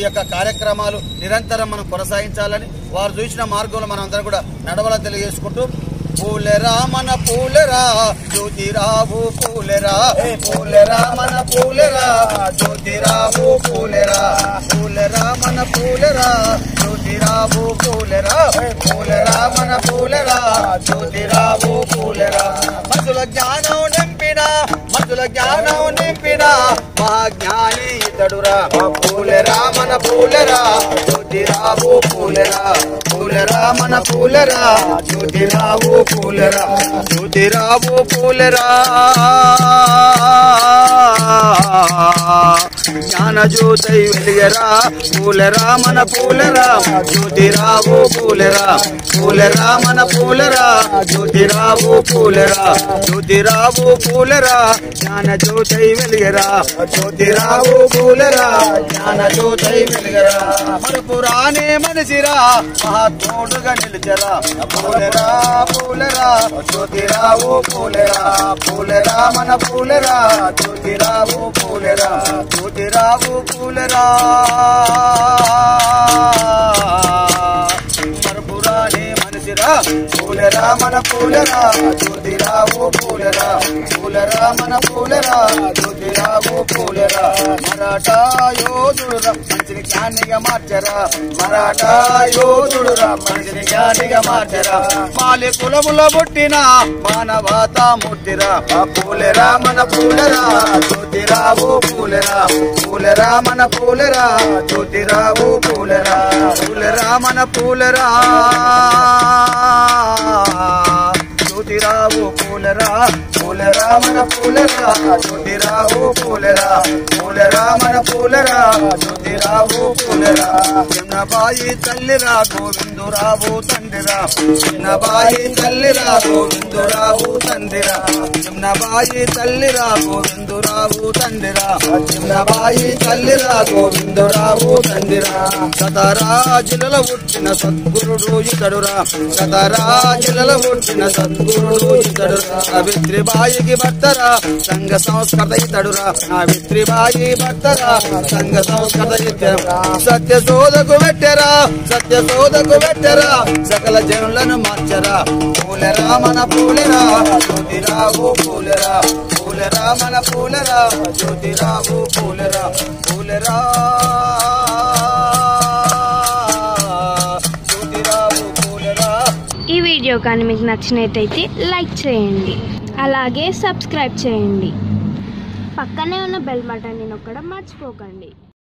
యొక్క కార్యక్రమాలు నిరంతరం మనం కొనసాగించాలని వారు చూసిన మార్గంలో మనం అందరం కూడా నడవాలని తెలియజేసుకుంటూ పూలెరా మన పూలెరా జ్యోతిరావు పూలెరా పూలెరా మన పూలెరా జ్యోతిరావు పూలెరా పూలెరా మన పూలెరా జ్యోతిరావు పూలెరా పూలెరా మన పూలెరా జ్యోతిరావు పూలెరా మనుషుల జ్ఞానం నింపిన మనుషుల జ్ఞానం నింపిన మహాజ్ఞాని ఇతడురా పూలెరా మన పూలెరా జ్యోతిరావు పూలెరా పూలెరా మన పూలెరా జ్యోతిరావు పూలెరా జ్యోతిరావు పూలెరా జ్ఞాన జ్యోతై వెలిగరా పూలెరా మన పూలెరా జ్యోతిరావు పూలెరా పూలెరా మన పూలెరా జ్యోతిరావు పూలెరా జ్యోతిరావు పూలెరా జ్ఞాన జ్యోతై వెలిగరా జ్యోతిరావు పూలెరా జ్ఞాన జ్యోతై వెలిగరా మరుపురానే మనిషిరా మహాత్ముడుగా నిలిచరా పూలెరా పూలెరా జ్యోతిరావు పూలెరా పూలెరా మన పూలెరా జ్యోతిరావు పూలెరా జ్యోతిరావు పూలెరా మరుపురానే మనిషిరా పూలెరా మన పూలెరా జ్యోతిరావు పూలెరా పూలెరా మన పూలెరా జ్యోతిరావు పూలెరా మరాఠా యోధుడురా మంచిని జ్ఞానిగా మార్చరా మరాఠా యోధుడురా మంచిని జ్ఞానిగా మార్చరా మాలి కులముల పుట్టిన మానవత ముట్టిరా ఆ పూలెరా మన పూలెరా జ్యోతిరావు పూలెరా పూలెరా మన పూలెరా జ్యోతిరావు పూలెరా పూలెరా మన పూలెరా జ్యోతిరావు పూలెరా పూలెరా మన పూలెరా జ్యోతిరావు పూలెరా పూలెరా మన పూలెరా జ్యోతిరావు పూలెరా చిన్నబాయి తల్లిరా గోవిందురావు తండ్రిరా చిన్నబాయి తల్లిరా గోవిందురావు తండ్రిరా చిన్నబాయి తల్లిరా గోవిందురావు తండ్రిరా చిన్నబాయి తల్లిరా గోవిందురావు తండ్రిరా సతరాజులలో పుట్టిన సద్గురుడు ఇతడురా సతరాజులలో పుట్టిన సద్గురుడు ఇతడురా సావిత్రిబాయికి భర్తరా సంఘ సంస్కృత ఇతడురా సావిత్రిబాయి భర్తరా సంఘ సంస్కృత ఇతడురా సత్య శోధకు పెట్టరా సత్య శోధకు పెట్టరా సకల జనులను మార్చరా పూలరా మన పూలరా జ్యోతిరావు పూలరా పూలరా మన పూలరా జ్యోతిరావు పూలరా పూలరా జ్యోతిరావు పూలరా ఈ వీడియో కానీ మీకు నచ్చినట్టయితే లైక్ చేయండి అలాగే సబ్స్క్రైబ్ చేయండి పక్కనే ఉన్న బెల్ బటన్ని నొక్కడం మర్చిపోకండి